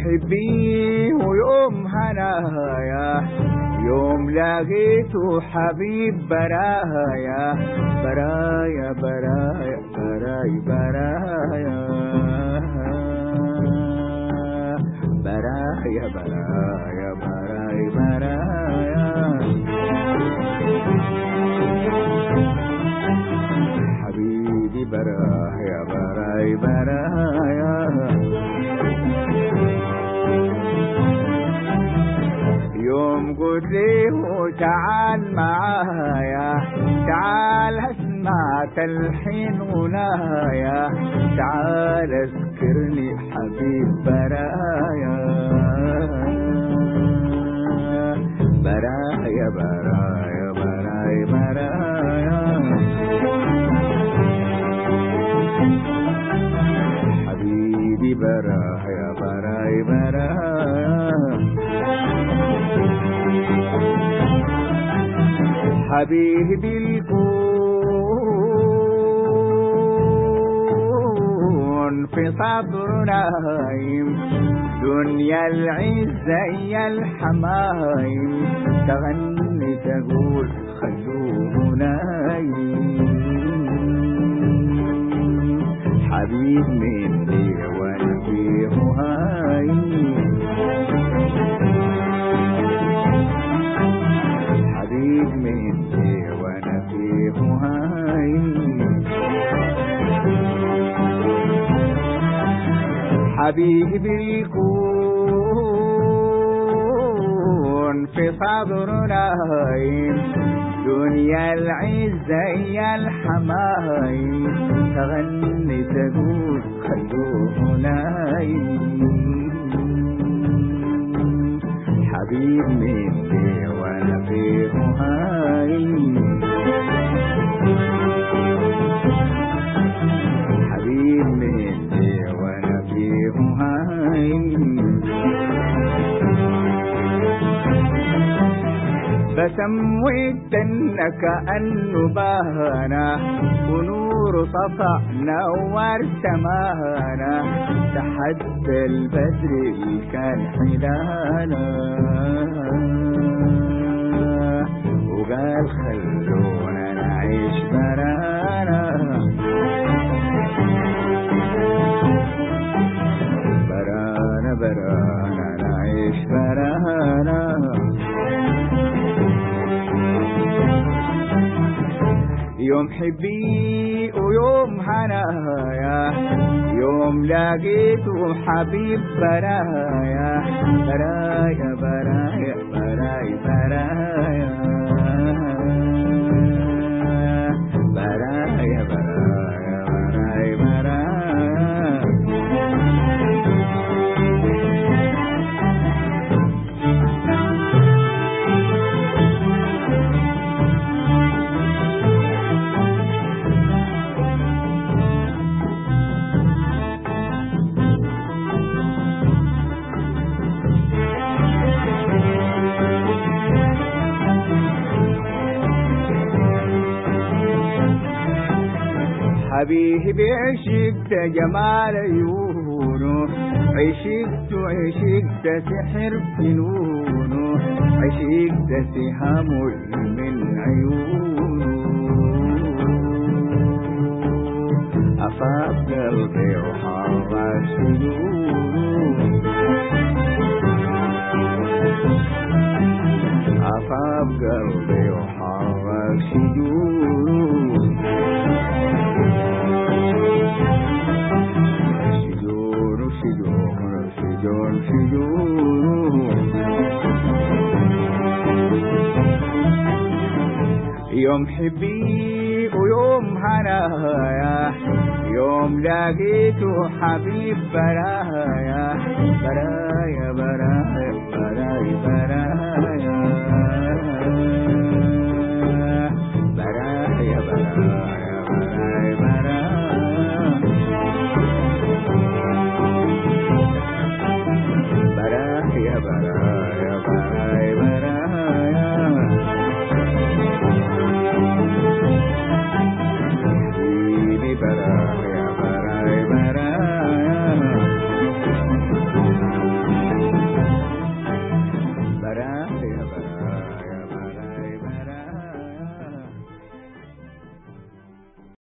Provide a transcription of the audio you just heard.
حبيه ويوم هنايا يوم لقيته حبيب برايا برايا برايا برايا برايا برايا برايا برايا برايا حبيبي برايا برايا برايا يوم قلت له تعال معايا تعال اسمع تلحين غنايا تعال اذكرني حبيب برايا برايا برايا برايا برايا حبيبي برايا برايا برايا حبيبي الكون في صدر نايم دنيا العزة يا الحمايم تغني تقول خلوه نايم حبيب مني وانا فيه هايم حبيب مني وانا فيه هايم حبيبي الكون في صدر نايم دنيا العزة يا الحمايم تغني تقول خلوه نايم حبيب مني وانا فيه هايم حبيب مني وانا فيه هايم بسموي الجنة كأنه بانا ونور سطع نور سمانا تحت البدر اللي كان حلانا وقال خلونا نعيش برانا برانا برانا نعيش برانا يوم حبي ويوم هنايا يوم لقيته حبيب برايا برايا برايا برايا برايا برايا برايا برايا برايا حبيبي عشقت جمال عيونه عشقت عشقت سحر جنونه عشقت سهام من عيونه أفاق قلبي وحرر سجونه أفاق قلبي وحرر سجونه شجون شجون شجون شجون يوم حبي ويوم هنايا يوم لقيته حبيب برايا برايا برايا برايا برايا برايا برايا برايا برايا